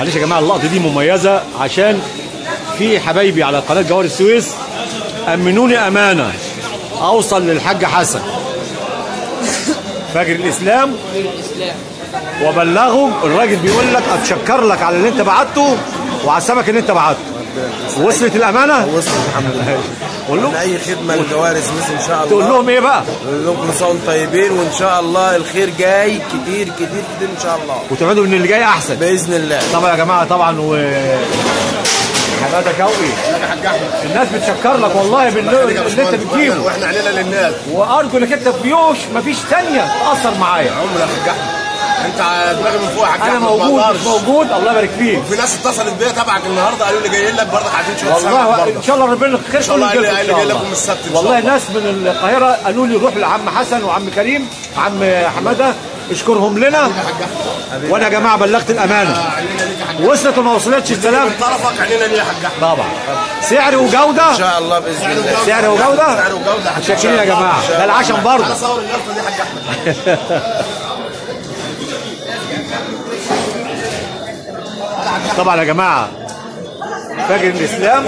معلش يا جماعه اللقطه دي مميزه عشان في حبايبي على قناه جوهر السويس امنوني امانه اوصل للحاج حسن فاجر الاسلام وبلغه الراجل بيقول لك اتشكر لك على اللي انت بعته وعلى السمك اللي انت بعته وصلت الامانه وصلت الحمد لله قول له اي خدمه لجوارز مثل ان شاء الله تقول لهم ايه بقى نقول لهم كل سنه وانتم طيبين وان شاء الله الخير جاي كتير كتير كتير ان شاء الله وتبعدوا ان اللي جاي احسن باذن الله طبعا يا جماعه طبعا و حماده كوي الناس بتشكر لك والله باللي اللي انت بتجيبه واحنا علينا للناس وارجو انك انت في يوش مفيش ثانيه تاثر معايا عمرك يا حاج احمد انت دماغي من فوق يا حاج انا احمد ما موجود أقدرش. مش موجود الله يبارك فيك في ناس اتصلت بيا تبعك النهارده قالوا لي جايين لك برضك عايزين شويه سمك والله برضك ان شاء الله ربنا خير شاء الله كله يجيلكم اللي إن شاء جاي الله. لكم السبت إن شاء والله الله. ناس من القاهره قالوا لي روح لعم حسن وعم كريم عم حماده اشكرهم لنا وانا يا جماعه بلغت الامانه علينا ليك يا حاج وصلت وما وصلتش السلام من طرفك علينا ليه يا حاج احمد طبعا سعر وجوده ان شاء الله باذن الله سعر وجوده سعر وجوده متشكرين يا جماعه ده العشم برضه تعالى صور اللقطه دي يا حاج احمد طبعا يا جماعه فاجر الاسلام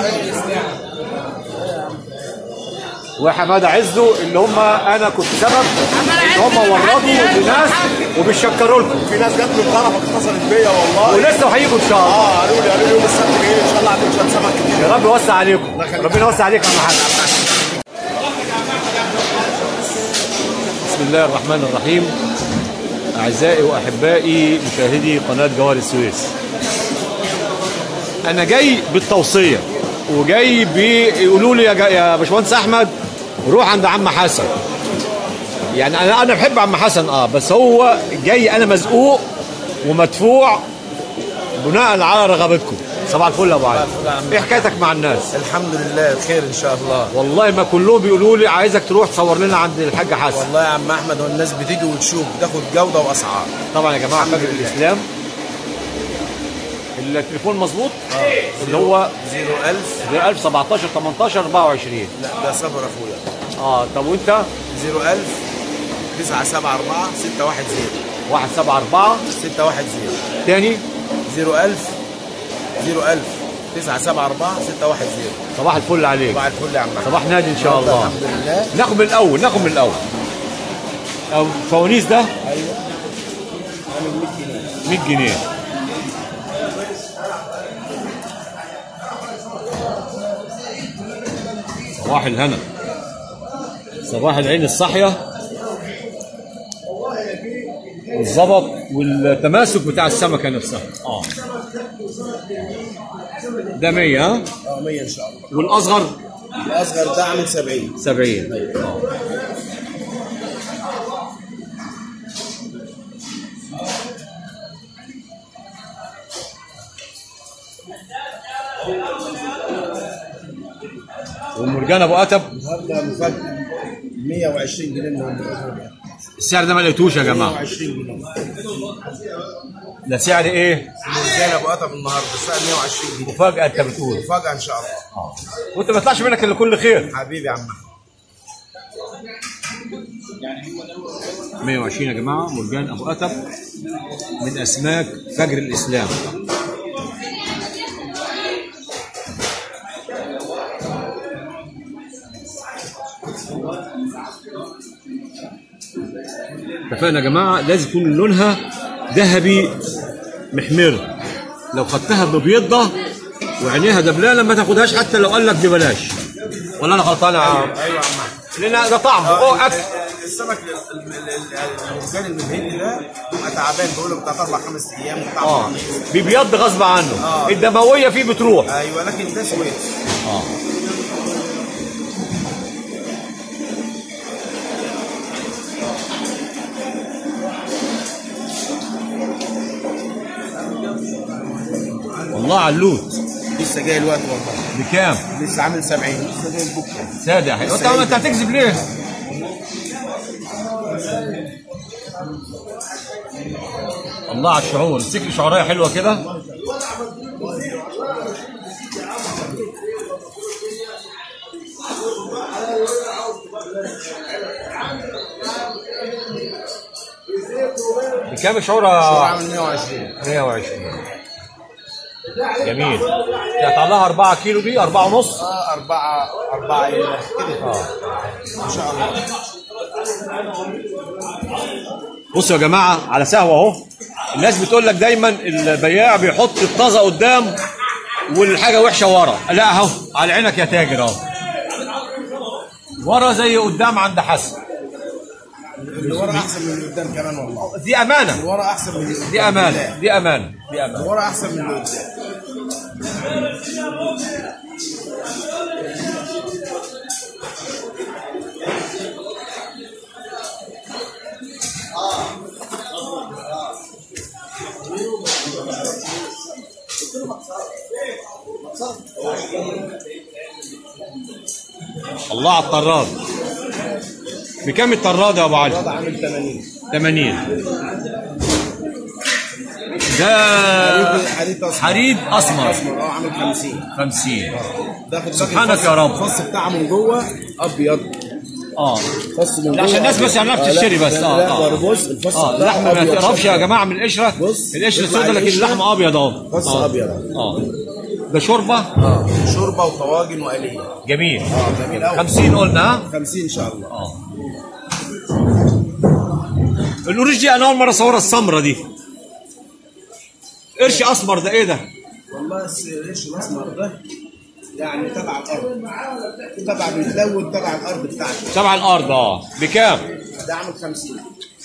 وحماده عزه اللي هم انا كنت سبب ان هم وردوا لناس وبيشكروا لكم في ناس جت من طرفك اتصلت بيا والله ولسه هيجوا ان شاء الله اه قالوا لي قالوا لي يوم السبت جايين ان شاء الله عندك شويه سمك كتير يا رب يوسع عليكم ربنا يوسع عليكم يا محمد بسم الله الرحمن الرحيم اعزائي واحبائي مشاهدي قناه جوهر السويس انا جاي بالتوصيه وجاي بيقولوا لي يا, جا- يا باشمهندس احمد روح عند عم حسن يعني انا انا بحب عم حسن اه بس هو جاي انا مزقوق ومدفوع بناء على رغبتكم صباح الفل يا ابو علي ايه حكايتك مع الناس الحمد لله خير ان شاء الله والله ما كلهم بيقولوا لي عايزك تروح تصور لنا عند الحاج حسن والله يا عم احمد هو الناس بتيجي وتشوف تاخد جوده واسعار طبعا يا جماعه فجر الاسلام التليفون مظبوط اللي هو 01000 1000 17 18 24 لا ده صبر اخويا اه طب وانت 01000 974 610 174 610 تاني 01000 01000 974 610 صباح الفل عليك صباح الفل يا عم احمد صباح نادي ان شاء الله الحمد لله ناخد من الاول ناخد من الاول أو فوانيس ده ايوه عامل 100 جنيه 100 جنيه صباح الهنا صباح العين الصاحية والظبط والتماسك بتاع السمكة نفسها اه ده 100 ها اه 100 ان شاء الله والأصغر الاصغر ده عامل 70 70 اه والمرجان ابو اتب النهارده مفاجاه 120 جنيه من المفاجاه السعر ده ما لقيتوش يا جماعه 120 جنيه ده سعر ايه؟ مرجان ابو قطب النهارده السعر 120 جنيه مفاجاه انت بتقول مفاجاه ان شاء الله وانت ما يطلعش منك الا كل خير حبيبي يا عم احمد 120 يا جماعه مرجان ابو اتب من اسماك فجر الاسلام اتفقنا يا جماعه لازم يكون لونها ذهبي محمر لو خدتها ببيضه وعينيها دبلانه ما تاخدهاش حتى لو قال لك ببلاش ولا انا غلطان يا عم ايوه يا عم احمد لان ده طعم هو اكل السمك ال- ال- ال- المرجان المبهدي ده بيبقى تعبان بيقول بتاع اربع خمس ايام وطعمه اه عميق. بيبيض غصب عنه آه. الدمويه فيه بتروح ايوه لكن ده سويس اه والله علوت لسه جاي الوقت والله بكام؟ لسه عامل 70 لسه جاي بكره سادة انت انت هتكذب ليه؟ الله على الشعور امسك لي شعرايه حلوه كده بكام الشعور هو يا عامل 120 120 جميل يعني لها 4 كيلو دي 4 ونص اه أربعة أربعة إلى كده اه إن شاء الله بصوا يا جماعه على سهوه اهو الناس بتقول لك دايما البياع بيحط الطازه قدام والحاجه وحشه ورا لا اهو على عينك يا تاجر اهو ورا زي قدام عند حسن اللي ورا أحسن من اللي قدام كمان والله دي امانه اللي ورا أحسن من اللي قدام دي امانه بالله. دي امانه دي امانه اللي ورا أحسن من اللي قدام الله على الطراد بكام الطراد يا ابو علي الوضع عامل 80 80 ده حديد أسمر حريد اسمر أسمر أه عامل 50 50 ده خد بالك سبحانك الفص- يا رب. الفص بتاعه من جوه أبيض اه فص من لا جوه عشان الناس بس أبيض. يعرف آه، لا، تشتري بس لا، اه لا اه ده بص الفص اه بتاعه اللحمه ما أبيض. تعرفش يا جماعه من القشره بص، القشره يطلع السوداء لكن القشرة. اللحمه ابيض اهو فص آه. أبيض. اه ده شوربه اه شوربه وطواجن وآلية جميل اه جميل قوي 50 قلنا ها 50 ان شاء الله اه القروش دي انا اول مره اصورها السمره دي قرش اسمر ده ايه ده؟ والله الس- القرش الاسمر ده يعني تبع الارض تبع بيتلون تبع الارض بتاعته تبع الارض اه بكام؟ ده عامل 50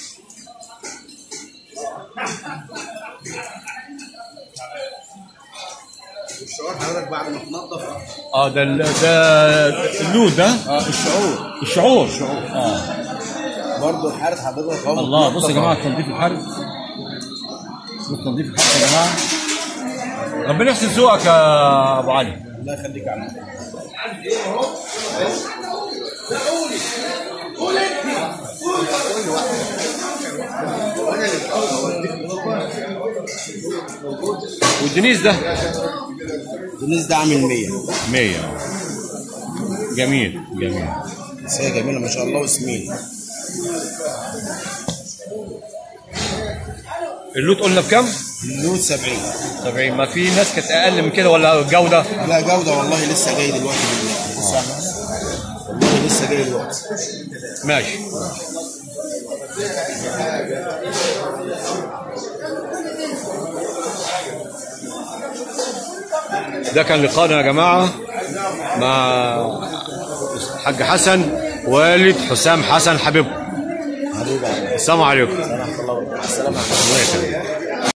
الشعور حضرتك بعد ما تنضف اه ده ال- ده اللود ده اه الشعور الشعور اه برضه الحارس حضرتك اهو الله متنضف بصوا يا جماعه أهو. تنظيف الحرب بص تنظيف الحرب يا جماعه ربنا يحسن ذوقك يا ابو علي الله يخليك يا عم والدنيس ده الناس ده عامل 100 100 جميل جميل بس هي جميله ما شاء الله وسمين اللوت قلنا بكام؟ اللود 70 70 ما في ناس كانت اقل من كده ولا جوده؟ لا جوده والله لسه جاي دلوقتي بالله لسه والله لسه جاي دلوقتي ماشي ده كان لقاءنا يا جماعة مع حاج حسن والد حسام حسن حبيبه حبيبي السلام عليكم ورحمه الله وبركاته السلام عليكم الله يخليك